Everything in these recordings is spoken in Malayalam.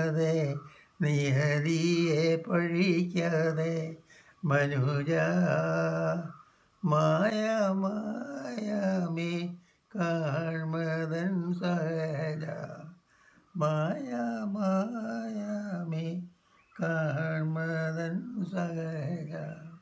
ചൊരിയാതെ നിഹതിയെ പഴിക്കാതെ മനുജ മായ മായമേ കാൺമതൻ സഹജ മായ മായമേ കാൺമതൻ സഹജ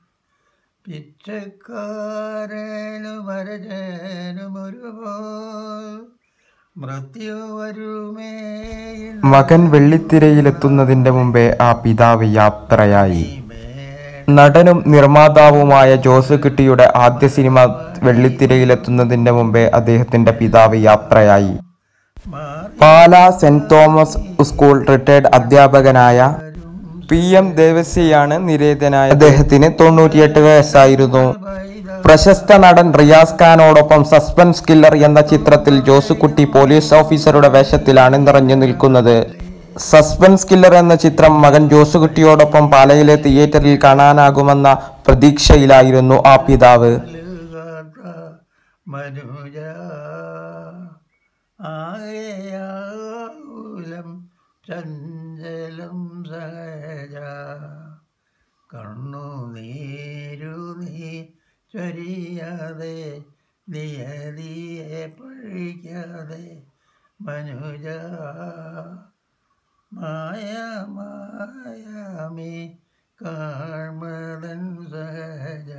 പിച്ചക്കാരനും അരജനും ഒരുപോൽ മൃത്യു വരുമേ മകൻ വെള്ളിത്തിരയിലെത്തുന്നതിന്റെ മുമ്പേ ആ പിതാവ് യാത്രയായി നടനും നിർമ്മാതാവുമായ ജോസ് കിട്ടിയുടെ ആദ്യ സിനിമ വെള്ളിത്തിരയിലെത്തുന്നതിന്റെ മുമ്പേ അദ്ദേഹത്തിന്റെ പിതാവ് യാത്രയായി Pala saint Thomas school retired അധ്യാപകനായ പി എം ദേവസ്യയാണ് നിരേതനായ അദ്ദേഹത്തിന് തൊണ്ണൂറ്റിയെട്ട് വയസ്സായിരുന്നു പ്രശസ്ത നടൻ റിയാസ് ഖാനോടൊപ്പം സസ്പെൻസ് കില്ലർ എന്ന ചിത്രത്തിൽ ജോസുകുട്ടി പോലീസ് ഓഫീസറുടെ വേഷത്തിലാണ് നിറഞ്ഞു നിൽക്കുന്നത് സസ്പെൻസ് കില്ലർ എന്ന ചിത്രം മകൻ ജോസുകുട്ടിയോടൊപ്പം പാലയിലെ തിയേറ്ററിൽ കാണാനാകുമെന്ന പ്രതീക്ഷയിലായിരുന്നു ആ പിതാവ് നൽകാത്ത മനുജ ആകയാകുലം ചഞ്ചലം സഹജ കണ്ണു നീരു നീ ചൊരിയാതെ നിയതിയെ പഴിക്കാതെ മനുജ മായ മായമേ കാൺമതൻ സഹജ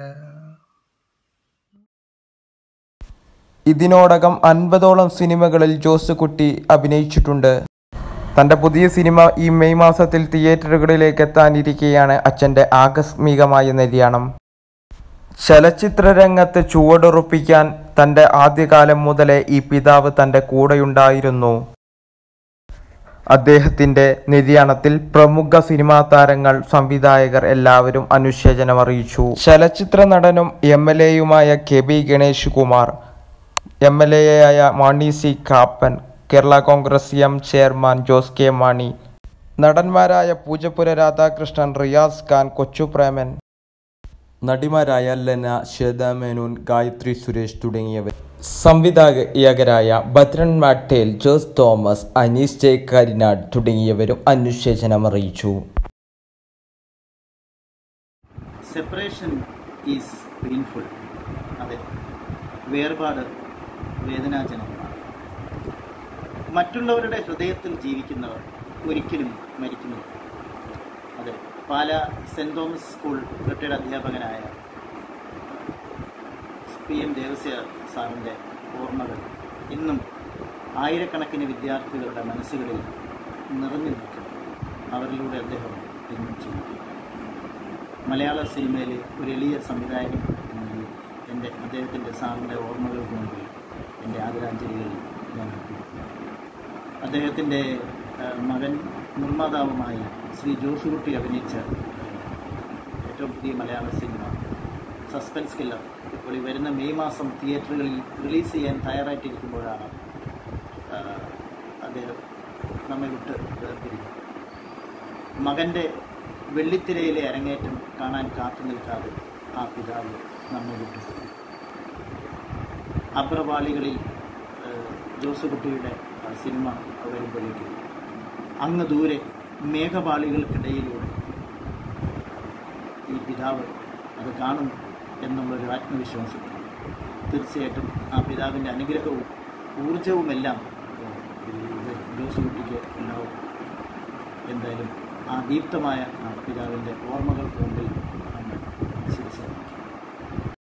ഇതിനോടകം അൻപതോളം സിനിമകളിൽ ജോസ് കുട്ടി അഭിനയിച്ചിട്ടുണ്ട് തന്റെ പുതിയ സിനിമ ഈ മെയ് മാസത്തിൽ തിയേറ്ററുകളിലേക്ക് എത്താനിരിക്കെയാണ് അച്ഛന്റെ ആകസ്മികമായ നിര്യാണം ചലച്ചിത്ര രംഗത്ത് ചുവടുറപ്പിക്കാൻ തന്റെ ആദ്യകാലം മുതലേ ഈ പിതാവ് തന്റെ കൂടെയുണ്ടായിരുന്നു അദ്ദേഹത്തിന്റെ നിര്യാണത്തിൽ പ്രമുഖ സിനിമാ താരങ്ങൾ സംവിധായകർ എല്ലാവരും അനുശോചനം അറിയിച്ചു ചലച്ചിത്ര നടനും എം എൽ എയുമായ K B Ganesh Kumar M L എയായ Mani C Kappan Kerala Congress M chairman Jose K Mani നടന്മാരായ പൂജപ്പുര രാധാകൃഷ്ണൻ റിയാസ് ഖാൻ കൊച്ചുപ്രേമൻ നടിമാരായ ലെന ശ്വേത മേനോൻ ഗായത്രി സുരേഷ് തുടങ്ങിയവർ സംവിധായകരായ ഭദ്രൻ മാട്ടേൽ ജോസ് തോമസ് അനീസ് ജെ കരിനാട് തുടങ്ങിയവരും അനുശോചനം അറിയിച്ചു സെപ്പറേഷൻ ഈസ് പെയിൻഫുൾ അതെ വേർപാട് വേദനാജനകമാണ് മറ്റുള്ളവരുടെ ഹൃദയത്തിൽ ജീവിക്കുന്നവർ ഒരിക്കലും മരിക്കുന്നില്ല അതെ Pala saint Thomas school retired അധ്യാപകനായ പി എം ദേവസ്യ സാറിൻ്റെ ഓർമ്മകൾ ഇന്നും ആയിരക്കണക്കിന് വിദ്യാർത്ഥികളുടെ മനസ്സുകളിൽ നിറഞ്ഞു നിൽക്കുന്നു അവരിലൂടെ അദ്ദേഹം ഇന്നും ജീവിക്കുന്നു മലയാള സിനിമയിലെ ഒരു എളിയ സംവിധായകൻ എന്ന നിലയിൽ എൻ്റെ അദ്ദേഹത്തിൻ്റെ സാറിൻ്റെ ഓർമ്മകൾക്ക് മുമ്പിൽ എൻ്റെ ആദരാഞ്ജലികൾ ഞാൻ അർപ്പിക്കുന്നു അദ്ദേഹത്തിൻ്റെ ആ, മകൻ നിർമ്മാതാവുമായി ശ്രീ ജോസുകുട്ടി അഭിനയിച്ച ആ, ഏറ്റവും പുതിയ മലയാള സിനിമ സസ്പെൻസ് കില്ലർ ഇപ്പോൾ ഈ വരുന്ന മെയ് മാസം തിയേറ്ററുകളിൽ റിലീസ് ചെയ്യാൻ തയ്യാറായിട്ടിരിക്കുമ്പോഴാണ് ആ, അദ്ദേഹം നമ്മെ വിട്ട് വേർപിരിഞ്ഞത് മകൻ്റെ വെള്ളിത്തിരയിലെ അരങ്ങേറ്റം കാണാൻ കാത്തു നിൽക്കാതെ ആ പിതാവ് നമ്മെ വിട്ടുപോയി അപ്രവാളികളിൽ ഏഹ്, ജോസുകുട്ടിയുടെ ആ, സിനിമ വരുമ്പോഴേക്കും അങ്ങ് ദൂരെ മേഘപാളികൾക്കിടയിലൂടെ ഈ പിതാവ് അത് കാണും എന്നുള്ളൊരു ആത്മവിശ്വാസം തീർച്ചയായിട്ടും ആ പിതാവിൻ്റെ അനുഗ്രഹവും ഊർജവുമെല്ലാം ഏഹ്, ഈ ജോസുകുട്ടിക്ക് ഉണ്ടാവും എന്തായാലും ആ ദീപ്തമായ ആ പിതാവിൻ്റെ ഓർമ്മകൾക്ക് മുമ്പിൽ